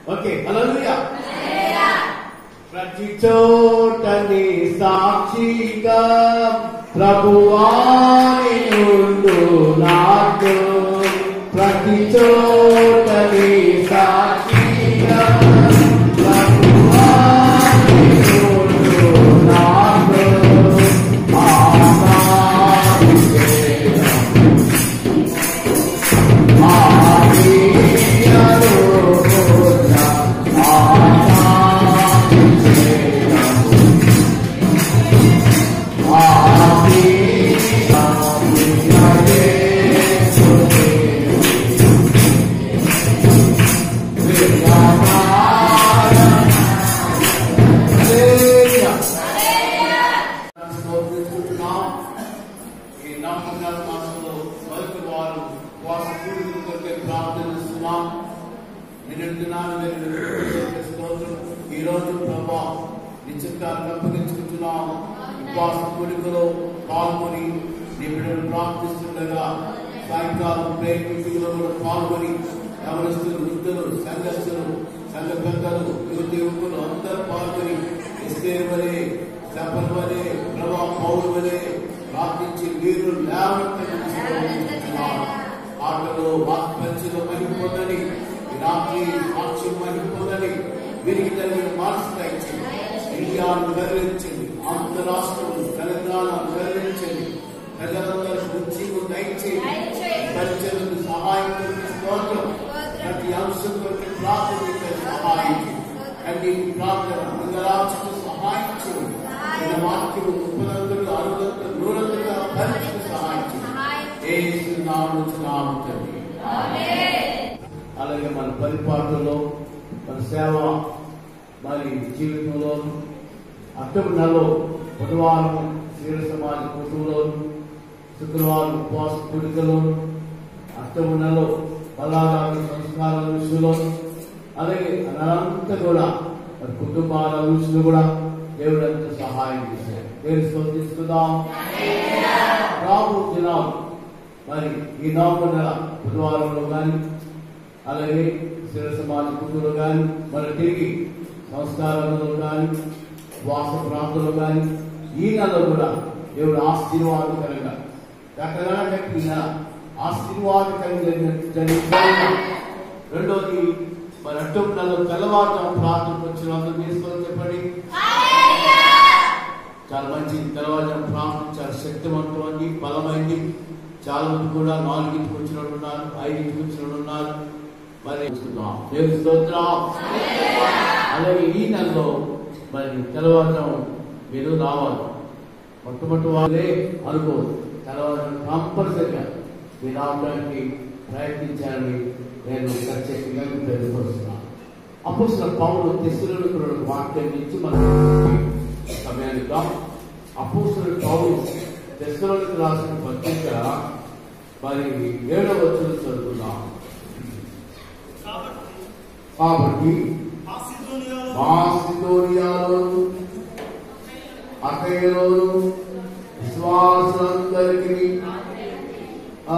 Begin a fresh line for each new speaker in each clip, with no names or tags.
Okay హల్లెలూయా ప్రతి చోటని సాక్షిగా ప్రభువాని నుండు నాకు ప్రతి చోటని సాక్షిగా ప్రభువాని నుండు నాకు ఆనాటి ఈ నమ్మకాల మాసంలో మొదటి వారు వారి పూర్వీకుల కొరకే ప్రార్థనిస్తున్నాం నిరంతరాలు స్తోత్రం ఈ రోజు ప్రభా నిశ్చితాన్ని అప్పగించుకుంటున్నాం ఉపవాస కోరికలో పాల్గొని నీ బిడ్డలు ప్రార్థిస్తుండగా సాయంకాలం ప్రేమ మీటింగ్లో కూడా పాల్గొని ఎవరిస్తులు వృద్ధులు సంఘస్థులు సంఘ పెద్దలు యువతి యువకులు అందరూ పాల్గొని ఇస్తే వలె చెప్పల వలె ప్రభా పౌరు వలె ప్రార్థించి మీరు లేవనెత్తుతున్నాం ఆటలో వాక్పంచలో మహిమొందని ఈ రాత్రి సాక్ష్యం మహిమొందని వీరికి కలిగిన మనసు దయచేయండి ఇండియాను వెల్లడించండి ఆంధ్ర రాష్ట్రం తెలంగాణ వెల్లడించండి ప్రజలందరూ ఉద్యోగం దయచేయండి పరిచయకు సహాయం కొరకు స్తోత్రం ప్రతి అంశం కొరకు ప్రార్థన చేసే సహాయం అన్ని ప్రార్థన మంగళాచకు సహాయం చేయండి ఈ వాక్యం ముప్పదంతులు అరుదంతులు నూరంతులుగా పరిచయ సహాయం చేయండి ఏ నామం తండ్రి అలాగే మన పరిపాలనలో మన సేవ మరి జీవితంలో అక్టోబర్ నెలలో బుధవారం శ్రీల సమాజ కుటుంబంలో శుక్రవారం ఉపవాస కూడికలో అక్టోబర్ నెలలో బలాగాల సంస్కారాల విషయంలో అలాగే అనంతా కూడా మరి కుటుంబాల విషయంలో కూడా దేవుడు ఎంత సహాయం చేశారు దేవుని స్తోత్రిస్తున్నాం రాబో దినాలు మరి ఈ నవంబర్ నెల బుధవారంలో కానీ అలాగే స్థిర సమాజ కుటుంబంలో కానీ మరి తిరిగి సంస్కారంలో కానీ వాస ప్రాంతంలో కానీ ఈ నెలలో కూడా దేవుడు ఆశీర్వాదకరంగా రకరకాల ఈ నెల ఆశీర్వాదకరంగా జరిగిన రెండోది మరి అక్టోబర్ నెలలో తెల్లవారుజాము ప్రార్థనకు వచ్చిన అందరూ తీసుకొని చెప్పండి చాలా మంచి తెల్లవారుజాము ప్రార్థన చాలా శక్తివంతమైంది బలమైంది చాలా మంది కూడా నాలుగింటికి వచ్చిన వాళ్ళు ఉన్నారు ఐదింటికి వచ్చిన వాళ్ళు ఉన్నారు మరి చూస్తున్నాం దేవుని స్తోత్రం అలాగే ఈ నెలలో మరి తెల్లవారుజాము మీరు రావాలి మొట్టమొదటి వాళ్ళే అనుకోవద్దు తెల్లవారుజాము కంపల్సరిగా మీరు రావడానికి ప్రయత్నించాలని నేను ప్రత్యేకంగా మీకు తెలియపరుస్తున్నాను అప్పుడు పౌరులు తెస్తులకు వాక్యం నుంచి మనం సమయానికి అపోస్తుల పౌరులు తెస్తులకు రాసిన పత్రిక మరి ఏడవ వచ్చిన చదువుతున్నాం కాబట్టి మాసిదోనియాలోను అకయలోను విశ్వాసులందరికీ ఆ,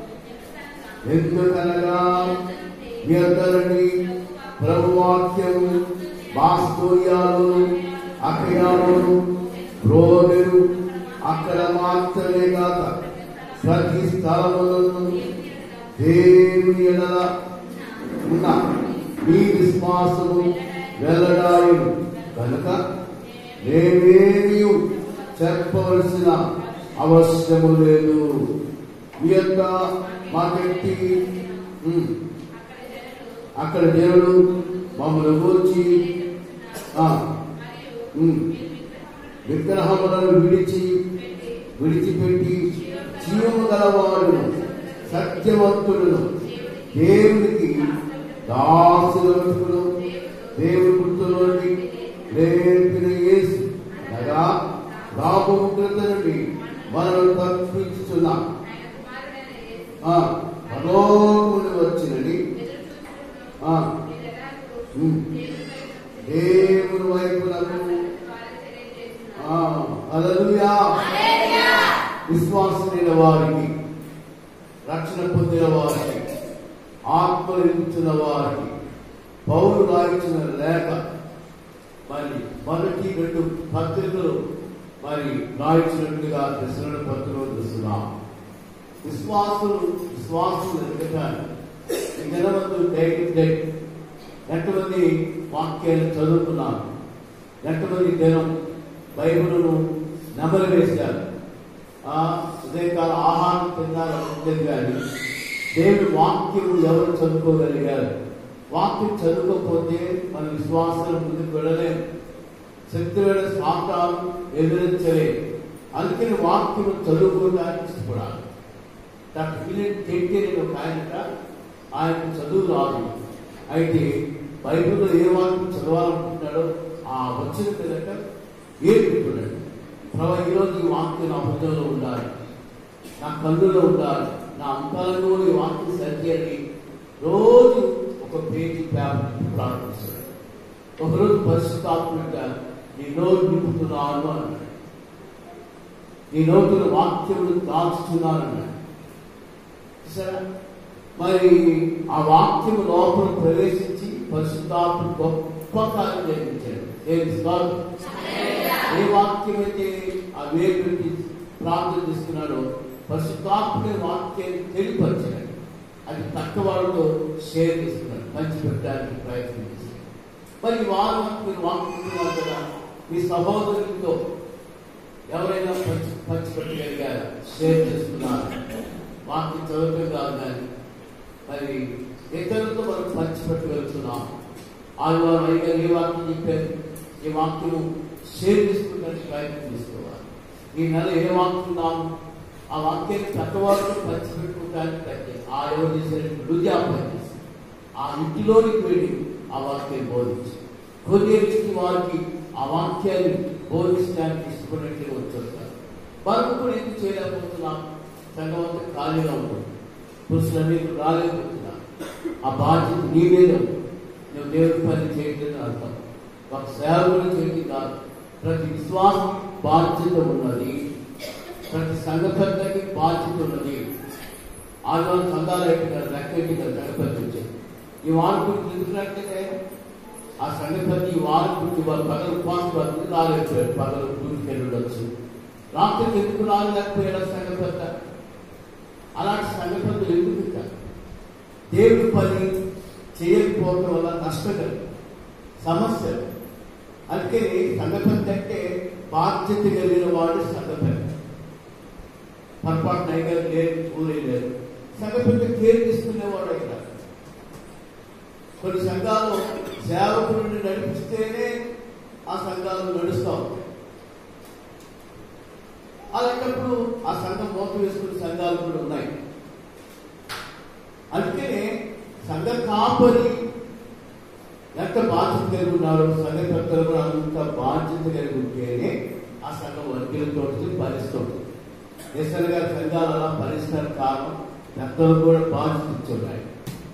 ఎందుకనగా మీ అందరినీ ప్రభువాక్యము మాస్తోయాలను అకయాలను రోగులు అక్కడ మాత్రమే కాక ప్రతి స్థలములను దేవుని ఎడల ఉన్న మీ విశ్వాసము వెల్లడాయు కనుక నేనేమీ చెప్పవలసిన అవసరము లేదు ఈ యొక్క మాకెట్టి ఉమ్, అక్కడ దేవుడు మమ్మల్ని కూర్చి ఆ, ఉమ్, విగ్రహములను విడిచి విడిచిపెట్టి జీవము గలవాడు సత్యవంతులను దేవునికి దాసులను దేవుని గుర్తులోని నేర్పిన యేసు అనగా రాబో ఉగ్రత నుండి మనం తప్పించుతున్నాం ఆ, పరలోకమును వచ్చినని ఆ, ఉమ్, దేవుని వైపునకు ఆ, హల్లెలూయా విశ్వాసమైన వారికి రక్షణ పొందిన వారికి ఆత్మ నిలుచున్న వారికి పౌరు రాయించిన లేఖ మరి మొదటి రెండు పత్రికలు మరి రాయించినట్లుగా దశరణ పత్రికలు చూస్తున్నాం విశ్వాసులు విశ్వాసులు ఎదగటాన్ని ఈ దినవంతులు డైట్ డైట్ ఎంతమంది వాక్యాలు చదువుకున్నారు ఎంతమంది దినం బైబిల్ను నెమరు వేశారు ఆ ఉదయకాల ఆహారం తిన్నారు ఉంటుంది కానీ దేవుని వాక్యము ఎవరు చదువుకోగలిగారు వాక్యం చదువుకోకపోతే మన విశ్వాసాలు ముందుకు వెళ్ళలేము శక్తిమైన సాకాలు ఎదిరించలేదు అందుకని వాక్యము చదువుకోవడానికి ఇష్టపడాలి డాక్టర్ విలియం టెంటే నేను ఒక ఆయనట ఆయనకు చదువు రాదు అయితే బైబిల్లో ఏ వాక్యం చదవాలనుకుంటున్నాడో ఆ వచ్చిన పిల్లక ఏం పెట్టున్నాడు ప్రభా ఈరోజు ఈ వాక్యం నా హృదయంలో ఉండాలి నా కళ్ళులో ఉండాలి నా అంకాలలో ఈ వాక్యం సరిచేయాలి రోజు ఒక పేజీ పేపర్ ప్రారంభిస్తాడు ఒకరోజు పరిశుద్ధాత్మక నీ నోరు నింపుతున్నాను అన్నాడు నీ నోటులో వాక్యములు దాచుతున్నాను అన్నాడు చూసారా మరి ఆ వాక్యము లోపల ప్రవేశించి పరిశుద్ధాత్మ గొప్ప కార్యం జరిగించాడు దేవుని స్తోత్రం. ఏ వాక్యం అయితే ఆ వేరు పెట్టి ప్రార్థన చేస్తున్నాడో పరిశుద్ధాత్ముడే వాక్యాన్ని తెలియపరిచాడు అది తక్క వాళ్ళతో షేర్ చేస్తున్నాడు పంచిపెట్టడానికి ప్రయత్నం చేస్తున్నాడు మరి ఈ వారం మీరు వాక్యం కదా మీ సహోదరులతో ఎవరైనా పంచి పంచిపెట్టగలిగారా షేర్ చేస్తున్నారు వాక్యం చదవటం కాదు కానీ మరి ఇతరులతో మనం పంచిపెట్టగలుగుతున్నాం ఆదివారం అయ్యగారు ఏ వాక్యం చెప్పారు ఈ వాక్యము షేర్ చేసుకోవడానికి ప్రయత్నం చేసుకోవాలి ఈ నెల ఏ వాక్తున్నాము ఆ వాక్యాన్ని పెద్దవాళ్ళు పంచిపెట్టుకోవడానికి ప్రయత్నం ఆ ఎవరు చేసినట్టు రుజా పనిచేసి ఆ ఇంటిలోనికి వెళ్ళి ఆ వాక్యాన్ని బోధించి కొద్ది వారికి ఆ వాక్యాన్ని బోధించడానికి ఇష్టపడినట్లుగా వచ్చేస్తారు మనం కూడా ఎందుకు చేయలేకపోతున్నాం సంఘం అంతా ఖాళీగా ఉంటుంది పురుషులన్నీ రాలేకపోతున్నా ఆ బాధ్యత నీ మీద ఉంది. నువ్వు దేవుడి పని చేయట్లేదు అర్థం ఒక సేవకుడు చేయటం కాదు ప్రతి విశ్వాసం బాధ్యత ఉన్నది ప్రతి సంఘ పెద్దకి బాధ్యత ఉన్నది ఆదివారం సంఘాలు అయిపోయినారు లెక్కటి గణపతి వచ్చారు ఈ వారం గురించి ఎందుకున్నట్లయితే ఆ సంఘ పెద్ద ఈ వారం గురించి వారు పగలు ఉపవాసం పడుతుంది రాలేకపోయారు పగలు గురికి వెళ్ళొచ్చు రాత్రికి ఎందుకు రాలేకపోయాడు సంఘ పెద్ద అలాంటి సంఘటనలు ఎందుకు కాదు దేవుడి పని చేయకపోవడం వల్ల నష్టకరం సమస్యలు అందుకని సంఘపతి అంటే బాధ్యత కలిగిన వాడు సంఘపతి పొరపాటు నైగారు లేరు ఊరే లేరు సంఘపతి కేర్ తీసుకునేవాడు అయినా కొన్ని సంఘాలు సేవకుడిని నడిపిస్తేనే ఆ సంఘాలు నడుస్తూ ఉంటాయి అలాంటప్పుడు ఆ సంఘం మోత వేసుకునే సంఘాలు కూడా ఉన్నాయి అందుకనే సంఘ కాపరి ఎంత బాధ్యత కలిగి ఉన్నారో సంఘ పెద్దలు కూడా అంత బాధ్యత కలిగి ఉంటేనే ఆ సంఘం వర్గీలతో భరిస్తుంది నిసర్ గారి సంఘాలు అలా భరిస్తారు కారణం పెద్దలు కూడా బాధ్యత ఇచ్చున్నాయి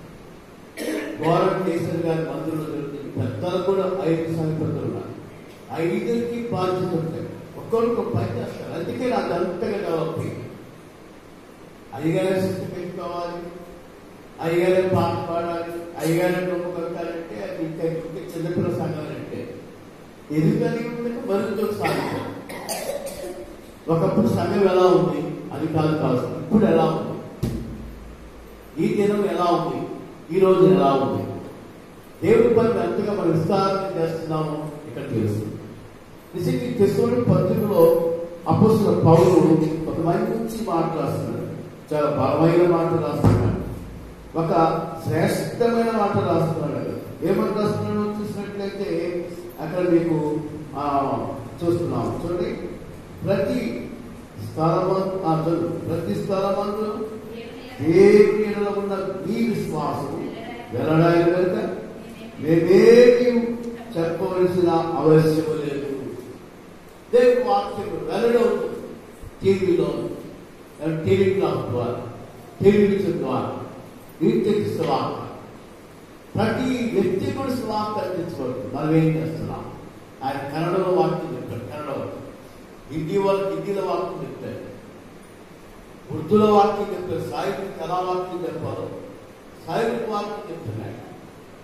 గౌరవ కేసరి గారి మందులు జరుగుతుంది పెద్దలు కూడా ఐదు సంఘ పెద్దలు ఉన్నారు ఐదుకి బాధ్యత ఉంటాయి ఒక్కొక్కరు పని చేస్తారు అందుకే నాకు అంతగా డెవలప్ అయింది అయ్యగారే శక్తి పెట్టుకోవాలి అయ్యగారే పాట పాడాలి అయ్యగారే డొమ్మ కొట్టాలంటే అది ఇంకా ఇంకా చిన్నపిల్ల సంఘం అంటే ఎందుకని ఉందంటే మరింత సాగుతుంది ఒకప్పుడు సంఘం ఎలా ఉంది అది కాదు కాదు ఇప్పుడు ఎలా ఉంది ఈ దినం ఎలా ఉంది ఈ రోజు ఎలా ఉంది దేవుడి పని ఎంతగా మనం విస్తారంగా చేస్తున్నాము ఇక్కడ తెలుస్తుంది నిజంగా తెసుకుని పత్రికలో అపోస్తుల పౌరులు ఒక మంచి మాట రాస్తున్నాడు చాలా బలమైన మాట రాస్తున్నాడు ఒక శ్రేష్టమైన మాట రాస్తున్నాడు ఏమని రాస్తున్నాడు చూసినట్లయితే అక్కడ మీకు ఆ, చూస్తున్నాం చూడండి ప్రతి స్థలమందు ప్రతి స్థలమందు దేవుని ఎడల ఉన్న మీ విశ్వాసం వెళ్ళడానికి కనుక మేమేమి చెప్పవలసిన అవసరం లేదు దేవుని వాక్యం వెల్లడం టీవీలో టీవీ క్లాస్ ద్వారా టెలివిజన్ ద్వారా ఇంటికి సువార్త ప్రతి వ్యక్తి కూడా సువార్త అందించబడుతుంది మనం ఏం చేస్తున్నాం ఆయన కన్నడలో వాక్యం చెప్పాడు కన్నడ హిందీ వాళ్ళు హిందీలో వాక్యం చెప్తారు ఉర్దూలో వాక్యం చెప్పారు సాయికి ఎలా వాక్యం చెప్పాలో సాయికి వాక్యం చెప్తున్నాడు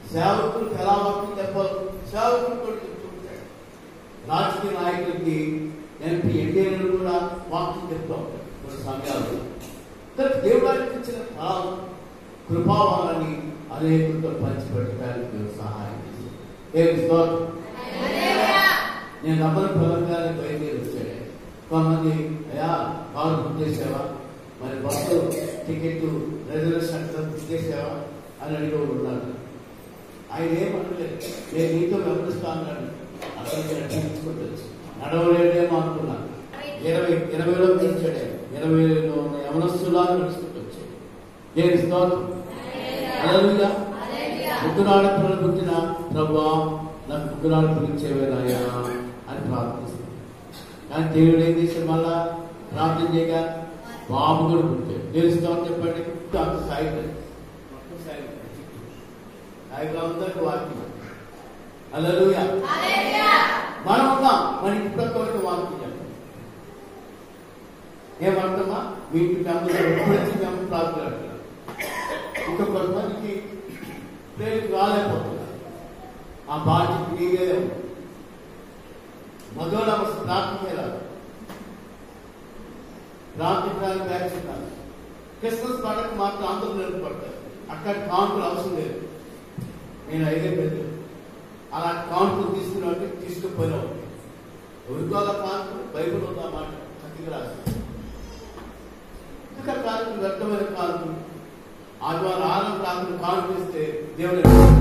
సేవకులకు ఎలా వాక్యం చెప్పాలి సేవకులు కూడా చెప్తుంటాడు రాజకీయ నాయకులకి ఎంపీ ఎన్డీఏలు కూడా వాక్యం చెప్తూ ఉంటారు కొన్ని సమయాల్లో కానీ దేవుడు ఆయనకి ఇచ్చిన ఫలాలు కృపావాలని అనేకులతో పంచిపెట్టడానికి దేవుడు సహాయం చేశాడు దేవుని స్తోత్రం నేను నమ్మని ప్రవర్గానే బయలుదేరి వచ్చాడు కొంతమంది అయ్యా కారు బుక్ చేసావా మరి బస్సు టికెట్ రిజర్వేషన్ అంతా బుక్ చేసావా అని అడిగేవాడు ఉన్నాడు ఆయన ఏమనలేదు నేను నీతో గమనిస్తా అన్నాడు అసలు నటించుకుంటూ వచ్చి నడవలేదేమో అనుకున్నాను ఇరవై ఇరవైలో గెలిచాడు ఆయన. ఇరవైలో ఉన్న యవనస్తులా నడుచుకుంటూ వచ్చాడు నేను స్తోత్రం హల్లెలూయా ముగ్గురాడ పిల్లలు పుట్టిన ప్రభా నాకు ముగ్గురాడ పిలిచేవేనాయా అని ప్రార్థిస్తాను కానీ దేవుడు ఏం చేశాడు మళ్ళా ప్రార్థన చేయగా బాబు కూడా పుట్టాడు తెలుస్తామని చెప్పండి అంత సాయి సాయిగా ఉందంటే వాక్యం హల్లెలూయా మనం ఉన్నాం మన ఇంటి వాక్యం చెప్పండి ఏమంటామా మీ ఇంటి అమ్మ ఎప్పుడైతే మేము ప్రార్థన ఇంకా కొంతమందికి ప్రేమికి రాలేకపోతున్నారు ఆ బాధ్యత మీదే ఉంది మధుర ప్రార్థన రాదు ప్రార్థించడానికి వేచున్నారు క్రిస్మస్ పండుగ మాత్రం అందరూ నిలబడతారు అక్కడ కానుకలు అవసరం లేదు నేను ఐదే పెద్ద అలా కానుకలు తీసుకున్నట్టు తీసుకుపోయినా ఉరుకోల కానుకలు బైబిల్ ఉందా మాట చక్కగా రాసి ఇంకా కానుకలు వ్యర్థమైన కానుకలు ఆదివారం ఆనంద కానుకలు కానుకిస్తే దేవుడు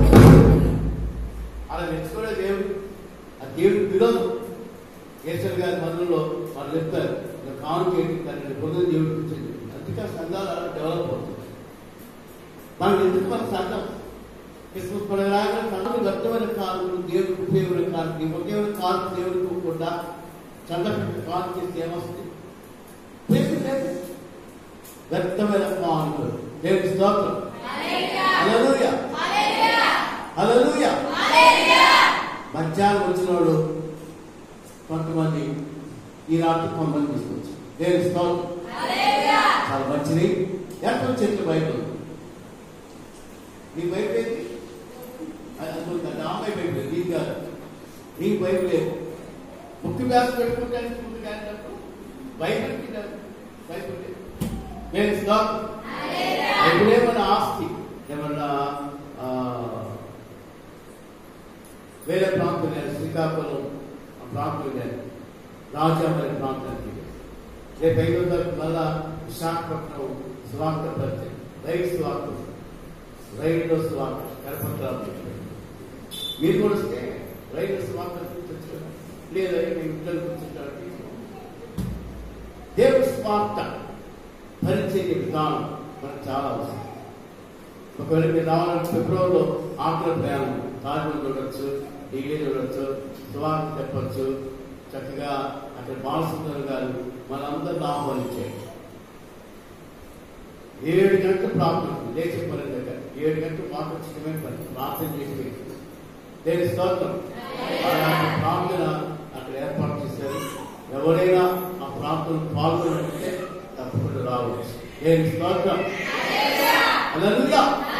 అలా మెచ్చుకునే దేవుడు ఆ దేవుడు విరోధం కేసరి గారి మందులో వాళ్ళు చెప్తారు ఇలా కానుక ఏంటి దాన్ని పొందిన దేవుడికి ఇచ్చింది అందుకే సంఘాలు అలా డెవలప్ అవుతుంది మనం ఎందుకు మన సంఘం క్రిస్మస్ పండుగ రాగానే సంఘం వ్యర్థమైన కానుకలు దేవుడికి ఉపయోగమైన కానుకలు ఉపయోగమైన కానుక దేవుడికి ఇవ్వకుండా చంద్రపెట్టి కానుక చేస్తే ఏమొస్తుంది ఉపయోగం లేదు వ్యర్థమైన కానుకలు దేవుడి స్తోత్రం హల్లెలూయా హల్లెలూయా మధ్యాహ్నం వచ్చిన వాడు కొంతమంది ఈ రాత్రి కొంతమంది తీసుకొచ్చి దేవుడి స్తోత్రం చాలా మంచిది ఎంత చెట్లు బయట ఉంది. నీ బైబిల్ ఏంటి అది అనుకుంటా నా అమ్మాయి బైబిల్ లేదు, నీకు కాదు నీకు బైబిల్ లేదు ముక్కు వ్యాస పెట్టుకుంటానికి ముందు కానినప్పుడు బైబిల్కి లేదు. బైబిల్ లేదు నేను స్తోత్రం బైబిల్ ఏమన్నా ఆస్తి ఏమన్నా ఆ, వేరే ప్రాంతం లేదు శ్రీకాకుళం ఆ ప్రాంతం లేదు రాజామరి ప్రాంతానికి రేపు ఐదో తారీఖు మళ్ళా విశాఖపట్నం సువార్త పరిచయం రైలు సువార్త రైల్లో సువార్త కరపత్రాలు మీరు కూడా వస్తే రైలు సువార్త కూర్చొచ్చు లేదా మీ ఇంట్లో కూర్చుంటారు దేవుడి స్వార్థ పరిచయ విధానం మనకు చాలా అవసరం ఒకవేళ మీరు రావాలంటే ఫిబ్రవరిలో ఆకుల ప్రయాణం తాజ్మహల్ చూడొచ్చు ఢిల్లీ చూడొచ్చు సువార్త చెప్పొచ్చు చక్కగా అక్కడ బాలసుందర్ గారు మనందరిని ఆహ్వానించారు ఏడు గంటల ప్రార్థన లేచే పని దగ్గర ఏడు గంటలు మాట్లాడమే పని ప్రార్థన చేసి దేని స్తోత్రం అలాంటి ప్రార్థన అక్కడ ఏర్పాటు చేశారు ఎవరైనా ఆ ప్రార్థన పాల్గొనంటే తప్పకుండా రావచ్చు దేని స్తోత్రం హల్లెలూయా